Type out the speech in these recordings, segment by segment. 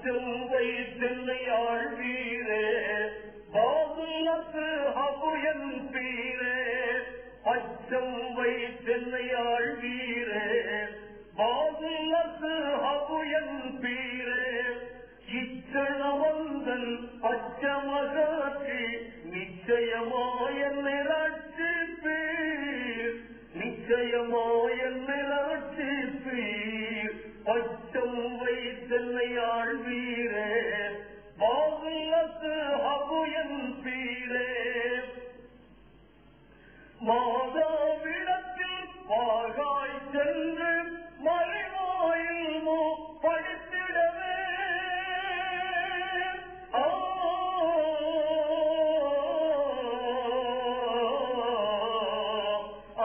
பச்சம் வைத்தென்னை ஆழ்வீரே பாதுலத்து அபுயன் பீரே பச்சம் வைத்தென்னை ஆழ்வீரே பாதுலத்து அபுயன் பீரே இச்சணவந்தன் அச்சமகாட்சி நிச்சயமாய நிராட்சிப்பீர் நிச்சயமாய நிராட்சிப்பீர் பச்சம் வைத்தென்னை ஆழ்வீரே பாதுலத்து அபுயன் பீரே மாதாவிடத்தில் பாகாய் சென்று மறைவாயில் மோ படித்திடவே ஆ, ஆ,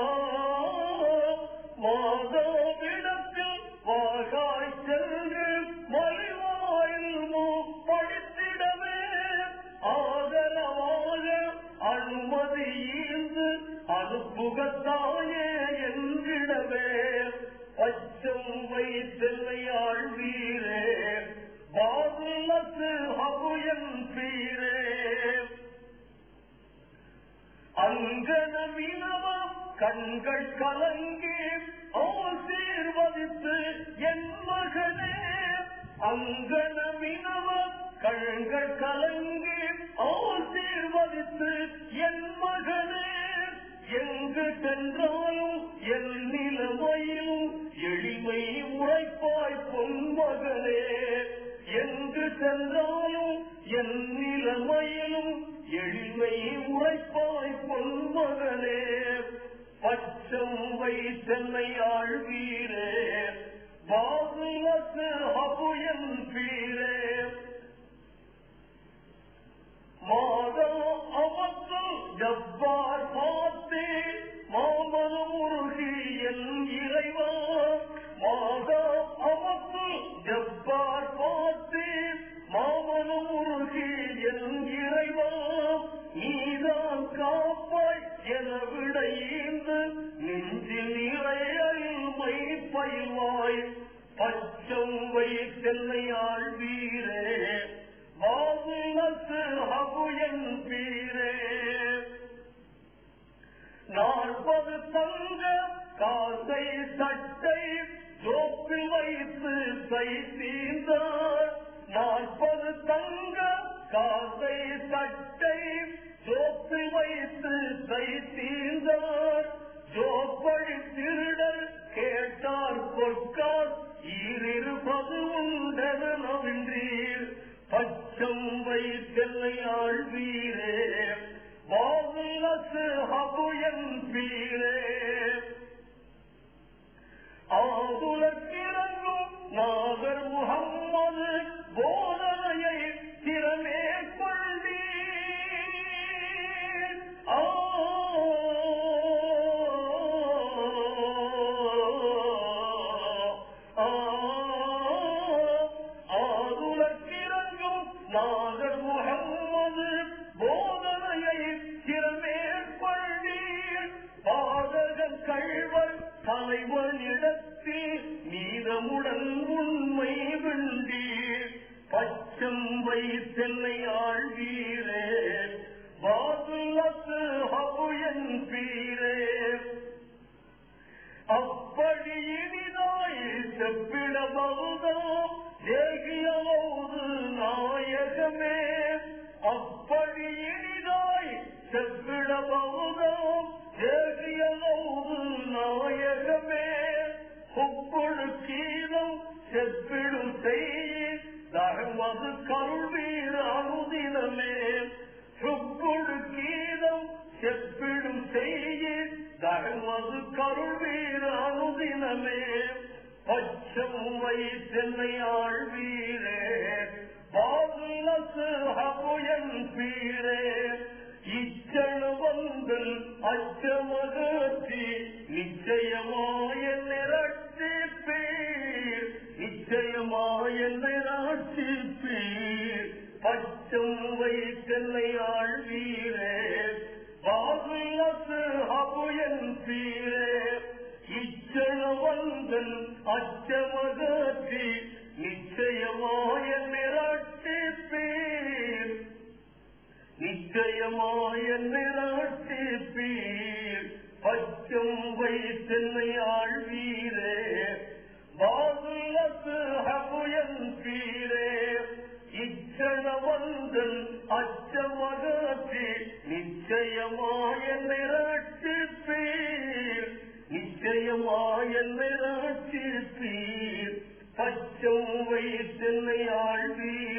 மாதாவிடத்தில் பாகாய் சென்று மறைவாயில் மோ படித்திடவே ஆதரவாக அனுமதி ஈந்து அனுப்புகத்தாயே என்றிடவே பச்சம் வைத்தென்னை ஆழ்வீரே பாதுலத்து அபுயன் பீரே அங்கனமினவம் கண்கள் கலங்கி ஆசீர்வதித்து என் மகனே அங்கனமினவம் கண்கள் கலங்கி ஆசீர்வதித்து என் மகனே எங்கு சென்றாலும் என் நிலைமையிலும் எளிமை உழைப்பாய் பொன்மகனே எங்கு சென்றாலும் என் நிலைமையிலும் எளிமை உழைப்பாய் பொன்மகனே பச்சம் வைத்தென்னை ஆழ்வீரே பாதுலத்து அபுயன் பீரே மாதா அவத்து ஜப்பார் பார்த்தே மாமனம் உருகி என் இறைவா மாதா அவத்து ஜப்பார் பார்த்தே மாமனம் உருகி என் இறைவா நீதான் காப்பாய் என விடையீந்து நெஞ்சில் நிறையல்மை பயில்வாய் பச்சம் வைத்தென்னை ஆழ்வீரே பாதுலத்து அபுயன் பீரே நாற்பது தங்க காசை சட்டை சோப்பில் வைத்து தைத்தீந்தார் நாற்பது தங்க காசை சட்டை சோப்பில் வைத்து தைத்தீந்தார் சோப்பழி திருடர் கேட்டார் பொற்கார் ஈரிருப்பது உண்டன நவின்றீர் பச்சம் வைத்தெல்லை ஆழ்வீரே பாதுலத்து அபுயன் பீரே ஆதுலக்கிறங்கும் நாகர் முகம்மது போதனையை திறமே கொள்வீர் ஆ ஆ ஆதுலக்கிறங்கும் நாகர் முகம்மது போதனையை திறமேற்கொள்வீர் பாதகன் கழ்வர் தலைவனிடத்தில் நீதமுடன் உண்மை விண்டீர் பச்சம் வைத்தென்னை ஆழ்வீரே பாதுலத்து அபுயன் பீரே அப்படி இனிதாய் செப்பிட பகுதோ தேகியவோது நாயகமே அப்படி இனிதாய் செப்பிட பகுதோ தேகியவோது நாயகமே குப்பொழு கீதம் செப்பிடும் செய்ய தகமது கல்வீர் அனுதினமே சுப்பொழு கீதம் செப்பிடும் செய்ய தகமது கருள்வீர் அனுதினமே பச்சம் வைத்தென்னை ஆழ்வீரே பாதுலத்து அபுயன் பீரே இச்சணவந்தல் அச்சமகத்தி நிச்சயமாய நிரட்சிப்பீர் நிச்சயமாய நிராட்சிப்பீர் பச்சம் வைத்தென்னை ஆழ்வீரே பாதுலத்து அபுயன் பீரே இச்சணவந்தன் அச்சமகத்தி நிச்சயமாய நிச்சயமாய நிராட்டிப்பீர் பச்சம் வைத்தென்னை ஆழ்வீரே பாதுலத்து ஹபுயன் பீரே இச்சணவந்தன் அச்சமகத்தி நிச்சயமாய நிராட்டிப்பீர் நிச்சயமாய நிராட்டிப்பீர் பச்சம் வைத்தென்னை ஆழ்வீர்